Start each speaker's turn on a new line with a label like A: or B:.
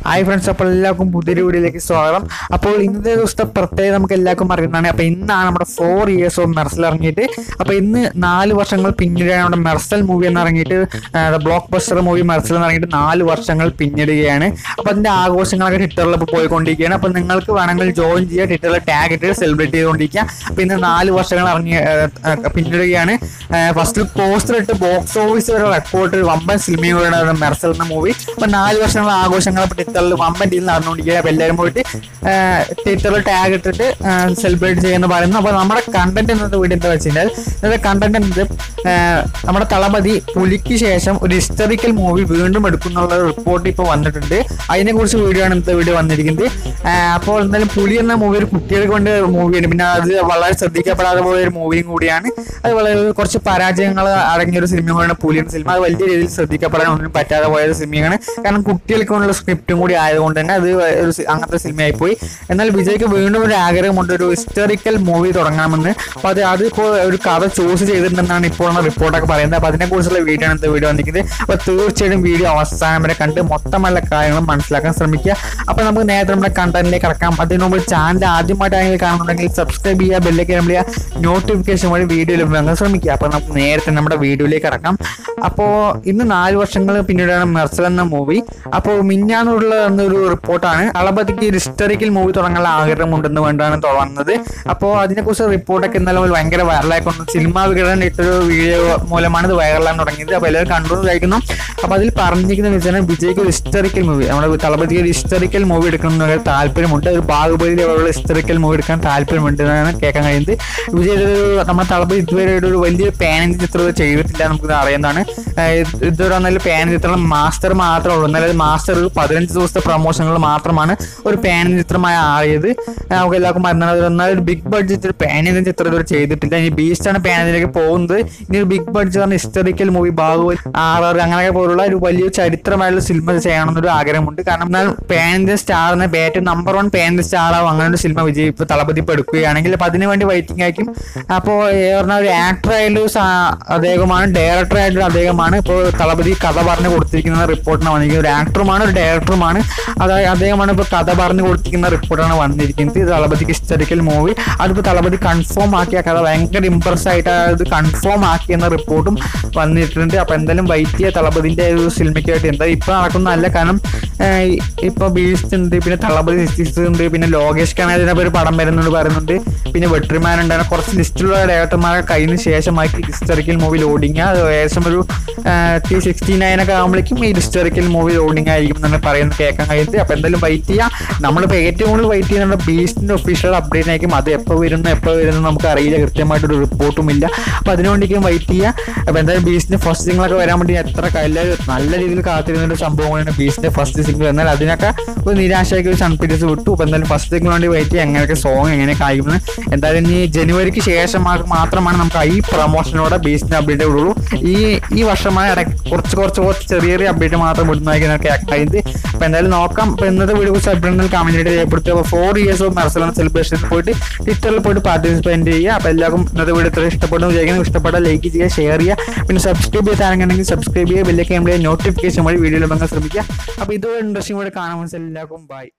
A: hi friends അപ്പോൾ എല്ലാവർക്കും പുതിയൊരു വീഡിയോയിലേക്ക് സ്വാഗതം അപ്പോൾ ഇന്നത്തെ ദിവസത്തെ പ്രത്യേകത നമുക്ക് എല്ലാവർക്കും അറിയുന്നതാണ് അപ്പോൾ ഇന്നാണ് നമ്മുടെ ഫോർ ഇയേഴ്സ് ഓഫ് മെർസൽ ഇറങ്ങിയിട്ട് അപ്പോൾ ഇന്ന് നാല് വർഷങ്ങൾ പിന്നിടുകയാണ് നമ്മുടെ മെർസൽ മൂവി എന്ന് ഇറങ്ങിയിട്ട് ബ്ലോക്ക് ബസ്റ്റർ മൂവി മെർസൽ എന്ന് ഇറങ്ങിയിട്ട് നാല് വർഷങ്ങൾ പിന്നിടുകയാണ് അപ്പോൾ അതിൻ്റെ ആഘോഷങ്ങളൊക്കെ ട്വിറ്ററിൽ ഇപ്പോൾ പോയിക്കൊണ്ടിരിക്കുകയാണ് അപ്പോൾ നിങ്ങൾക്ക് വേണമെങ്കിൽ ജോയിൻ ചെയ്യുക ട്വിറ്ററിൽ ടാഗ് ഇട്ട് സെലിബ്രേറ്റ് ചെയ്തുകൊണ്ടിരിക്കുക അപ്പോൾ ഇന്ന് നാല് വർഷങ്ങൾ ഇറങ്ങി പിന്നിടുകയാണ് ഫസ്റ്റ് പോസ്റ്റർ ഇട്ട് ബോക്സ് ഓഫീസ് വരെ റെക്കോർഡ് വമ്പൻ സിനിമയുടെ മെർസൽ എന്ന മൂവി അപ്പോൾ നാല് വർഷങ്ങൾ ആഘോഷങ്ങൾ ഇപ്പോൾ ട്വിറ്ററിൽ വമ്പൻ ടീം നടന്നുകൊണ്ടിരിക്കുക അപ്പോൾ എല്ലാവരും പോയിട്ട് ട്വിറ്ററിൽ ടാഗ് ഇട്ടിട്ട് സെലിബ്രേറ്റ് ചെയ്യുന്ന പറയുന്നു അപ്പോൾ നമ്മുടെ കണ്ടന്റ് എന്നത് വീട് എന്താ വെച്ച് കഴിഞ്ഞാൽ ഇന്നത്തെ കണ്ടന്റ് എന്നത് ആ, നമ്മുടെ തളപതി പുലിക്ക് ശേഷം ഒരു ഹിസ്റ്ററിക്കൽ മൂവി വീണ്ടും എടുക്കുന്നുള്ള റിപ്പോർട്ട് ഇപ്പോൾ വന്നിട്ടുണ്ട് അതിനെക്കുറിച്ച് വീഡിയോ ആണ് ഇന്നത്തെ വീഡിയോ വന്നിരിക്കുന്നത് ആ, അപ്പോൾ എന്തായാലും പുലി എന്ന മൂവി ഒരു കുട്ടികൾക്ക് കൊണ്ട് മൂവിയാണ് പിന്നെ അത് വളരെ ശ്രദ്ധിക്കപ്പെടാതെ പോയ ഒരു മൂവിയും കൂടിയാണ് അത് വളരെ കുറച്ച് പരാജയങ്ങൾ അടങ്ങിയ ഒരു സിനിമയാണ് പുലി എന്ന സിനിമ അത് വലിയ രീതിയിൽ ശ്രദ്ധിക്കപ്പെടാൻ ഒന്നും പറ്റാതെ പോയ ഒരു സിനിമയാണ് കാരണം കുട്ടികൾക്കുള്ള സ്ക്രിപ്റ്റും കൂടി ആയതുകൊണ്ട് തന്നെ അത് ഒരു സി- അങ്ങനത്തെ സിനിമയായി പോയി എന്നാൽ വിജയ്ക്ക് വീണ്ടും ഒരു ആഗ്രഹമുണ്ട് ഒരു ഹിസ്റ്ററിക്കൽ മൂവി തുടങ്ങണമെന്ന് അപ്പോൾ അത് അതിപ്പോൾ ഒരു കഥ ചൂസ് ചെയ്തിട്ടുണ്ടെന്നാണ് ഇപ്പോൾ ഉള്ള റിപ്പോർട്ടൊക്കെ പറയുന്നത് അപ്പോൾ അതിനെക്കുറിച്ചുള്ള വീഡിയോ ആണ് ഇന്നത്തെ വീഡിയോ വന്നിരിക്കുന്നത് അപ്പോൾ തീർച്ചയായിട്ടും വീഡിയോ അവസാനം വരെ കണ്ട് മൊത്തമുള്ള കാര്യങ്ങളും മനസ്സിലാക്കാൻ ശ്രമിക്കുക അപ്പോൾ നമുക്ക് നേരത്തെ നമ്മുടെ കണ്ടന്റിലേക്ക് ഇറക്കാം അതിന് മുമ്പ് ചാനൽ ആദ്യമായിട്ടാണെങ്കിൽ കാണുന്നുണ്ടെങ്കിൽ സബ്സ്ക്രൈബ് ചെയ്യുക ബെല്ലേക്ക് നമ്മൾ ചെയ്യുക നോട്ടിഫിക്കേഷൻ വഴി വീഡിയോ ലഭ്യമാക്കാൻ ശ്രമിക്കുക അപ്പോൾ നമുക്ക് നേരത്തെ നമ്മുടെ വീഡിയോയിലേക്ക് ഇറക്കാം അപ്പോൾ ഇന്ന് നാല് വർഷങ്ങൾ പിന്നീടാണ് മെർസൽ എന്ന മൂവി അപ്പോൾ മിന്നാന്നുള്ള എന്നൊരു റിപ്പോർട്ടാണ് തളപതിക്ക് ഒരു ഹിസ്റ്ററിക്കൽ മൂവി തുടങ്ങാനുള്ള ആഗ്രഹമുണ്ടെന്ന് വേണ്ടാണ് തുടങ്ങുന്നത് അപ്പോൾ അതിനെക്കുറിച്ച് റിപ്പോർട്ടൊക്കെ ഇന്നലെ മുതൽ ഭയങ്കര വൈറലായിക്കൊണ്ട് സിനിമാ വികടനം ഇട്ടൊരു വീഡിയോ മൂലമാണ് ഇത് വൈറലാകാൻ തുടങ്ങിയത് അപ്പോൾ എല്ലാവരും കണ്ടു കഴിക്കുന്നു അപ്പോൾ അതിൽ പറഞ്ഞിരിക്കുന്ന വെച്ചാൽ വിജയ്ക്ക് ഒരു ഹിസ്റ്ററിക്കൽ മൂവി നമ്മുടെ തളപതിക്ക് ഒരു ഹിസ്റ്ററിക്കൽ മൂവി എടുക്കണം എന്നൊരു താല്പര്യമുണ്ട് ഒരു ബാഹുബലി പോലുള്ള ഹിസ്റ്ററിക്കൽ മൂവി എടുക്കാൻ താല്പര്യമുണ്ട് എന്നാണ് കേൾക്കാൻ കഴിയുന്നത് വിജയ് ഇതൊരു നമ്മുടെ തളപതി ഇതുവരെ ഒരു വലിയ പാൻ ചിത്രം ഇത് ചെയ്തിട്ടില്ല നമുക്ക് അറിയുന്നതാണ് ആഹ് ഇതൊരു നല്ല പാൻ ചിത്രം മാസ്റ്റർ മാത്രമേ ഉള്ളൂ എന്നാൽ മാസ്റ്റർ ഒരു പതിനഞ്ച് ദിവസത്തെ പ്രൊമോഷനുകൾ മാത്രമാണ് ഒരു പാൻ ചിത്രമായി ആയത് നമുക്ക് എല്ലാവർക്കും മറന്നത് എന്നാൽ ഒരു ബിഗ് ബഡ്ജറ്റ് ഒരു പാൻ ചിത്രം ഇതുവരെ ചെയ്തിട്ടില്ല ഇനി ബീസ്റ്റ് ആണ് പാനിലേക്ക് പോകുന്നത് ഇനി ഒരു ബിഗ് ബഡ്ജറ്റ് പറഞ്ഞ historical movie Baahubali R R അങ്ങനെയൊക്കെ പോലുള്ള ഒരു വലിയ ചരിത്രമായുള്ള സിനിമ ചെയ്യണമെന്നൊരു ആഗ്രഹമുണ്ട് കാരണം എന്നാൽ പാനിന്റെ സ്റ്റാറിന് ഏറ്റവും നമ്പർ വൺ പാനിന്റെ സ്റ്റാർ ആവും അങ്ങനെ ഒരു സിനിമ വിജയ് ഇപ്പൊ തളപതി ഇപ്പൊ എടുക്കുകയാണെങ്കിൽ അപ്പൊ അതിനു വേണ്ടി വെയിറ്റിംഗ് ആയിരിക്കും അപ്പോൾ പറഞ്ഞ ഒരു ആക്ടർ ആയാലും സ- അദ്ദേഹമാണ് ഡയറക്ടർ ആയിട്ടുള്ള അദ്ദേഹമാണ് ഇപ്പോൾ തളപതി കഥ പറഞ്ഞു കൊടുത്തിരിക്കുന്ന റിപ്പോർട്ടിന് വന്നിരിക്കുന്നത് ഒരു ആക്ടറുമാണ് ഒരു ഡയറക്ടറുമാണ് അതായത് അദ്ദേഹമാണ് ഇപ്പോൾ കഥ പറഞ്ഞു കൊടുത്തിരിക്കുന്ന റിപ്പോർട്ടാണ് വന്നിരിക്കുന്നത് ഇത് തളപതിക്ക് ഹിസ്റ്ററിക്കൽ മൂവി അതിപ്പോൾ തളപതി കൺഫേം ആക്കിയ കഥ ഭയങ്കര ഇമ്പ്രസ് ആയിട്ട് അത് കൺഫേം ആക്കിയെന്ന റിപ്പോർട്ടും വന്നിട്ടുണ്ട് അപ്പൊ എന്തായാലും വൈറ്റിയ തളപതിന്റെ ഒരു സിനിമയ്ക്കായിട്ട് എന്താ ഇപ്പൊ നടക്കുന്നതല്ല കാരണം ഏഹ്, ഇപ്പൊ ബീസ്റ്റ് ഉണ്ട് പിന്നെ തളപതി സിക്സ് ഉണ്ട് പിന്നെ ലോകേഷ് കനാലിനെ ഒരു പടം വരുന്നുണ്ട് പറയുന്നുണ്ട് പിന്നെ വെട്രിമാൻ ഉണ്ട് അങ്ങനെ കുറച്ച് ലിസ്റ്റിലുള്ള ഡയറക്ടർമാരെ കഴിഞ്ഞ ശേഷമായി ഹിസ്റ്ററിക്കൽ മൂവി ലോഡിങ് അത് ഏകദേശം ഒരു ടി സിക്സ്റ്റി നയൻ ഒക്കെ ആകുമ്പോഴേക്കും ഈ ഹിസ്റ്ററിക്കൽ മൂവി ലോഡിങ് ആയിരിക്കും എന്നാണ് പറയുന്നത് കേൾക്കാൻ കഴിയുന്നത് അപ്പൊ എന്തായാലും വെയിറ്റ് ചെയ്യാം നമ്മളിപ്പോൾ ഏറ്റവും കൂടുതൽ വെയിറ്റ് ചെയ്യുന്നത് ബീസ്റ്റിന്റെ ഒഫീഷ്യൽ അപ്ഡേറ്റ് ആയിരിക്കും അത് എപ്പോൾ വരുന്നു എപ്പോൾ വരുന്നു നമുക്ക് അറിയില്ല കൃത്യമായിട്ടൊരു റിപ്പോർട്ടും ഇല്ല അപ്പൊ അതിനുവേണ്ടിക്കും വെയിറ്റ് ചെയ്യുക അപ്പൊ എന്തായാലും ബീസ്റ്റിന്റെ ഫസ്റ്റ് സിംഗിളൊക്കെ വരാൻ വേണ്ടി എത്ര എല്ലാവരും നല്ല രീതിയിൽ കാത്തിരുന്ന ഒരു സംഭവമാണ് ബീസ്റ്റിന്റെ ഫസ്റ്റ് സിംഗിൾ എന്നാൽ അതിനൊക്കെ ഒരു നിരാശയ്ക്ക് ഒരു സൺപിറ്റേഴ്സ് വിട്ടു അപ്പൊ എന്തായാലും ഫസ്റ്റ് സിംഗിൾ വേണ്ടി വെയിറ്റ് ചെയ്യുക എങ്ങനെയൊക്കെ സോങ് എങ്ങനെയൊക്കെ ആയിരിക്കുന്നത് എന്തായാലും ഇനി ജനുവരിക്ക് ശേഷം മാ- മാത്രമാണ് നമുക്ക് ഈ പ്രൊമോഷനോടെ ബീസ്റ്റിന്റെ അപ്ഡേറ്റ് വിടുള്ളൂ ഈ ഈ വർഷമായ ഇടയ്ക്ക് കുറച്ച് കുറച്ച് കുറച്ച് ചെറിയ ചെറിയ അപ്ഡേറ്റ് മാത്രം വിടുന്നതായിരിക്കും കഴിയുന്നത് അപ്പൊ എന്തായാലും നോക്കാം ഇപ്പൊ ഇന്നത്തെ വീഡിയോ കുറിച്ച് അഭിപ്രായങ്ങൾ കമന്റ് രേഖപ്പെടുത്തുക അപ്പോൾ ഫോർ ഇയേഴ്സ് ഓഫ് മെർസലൻ സെലിബ്രേഷൻ പോയിട്ട് ട്വിറ്ററിൽ പോയിട്ട് പാർട്ടിസിപ്പേറ്റ് ചെയ്യുക അപ്പൊ എല്ലാവർക്കും ഇന്നത്തെ വീഡിയോ ഇത്ര ഇഷ്ടപ്പെടുന്നു വിചാരിക്കുന്നു ഇഷ്ടപ്പെട്ടാൽ ലൈക്ക് ചെയ്യുക ഷെയർ ചെയ്യുക പിന്നെ സബ്സ്ക്രൈബ് ചെയ്ത് ആരെങ്കിലും സബ്സ്ക്രൈബ് ചെയ്യുക ബെല്ലൊക്കെ നമ്മുടെ നോട്ടിഫിക്കേഷൻ വഴി വീഡിയോ ലഭിക്കാൻ ശ്രമിക്കുക അപ്പൊ ഇതുപോലെ ഇൻട്രസ്റ്റിംഗ് കൂടെ കാണാൻ മനസ്സിലാക്കും ബൈ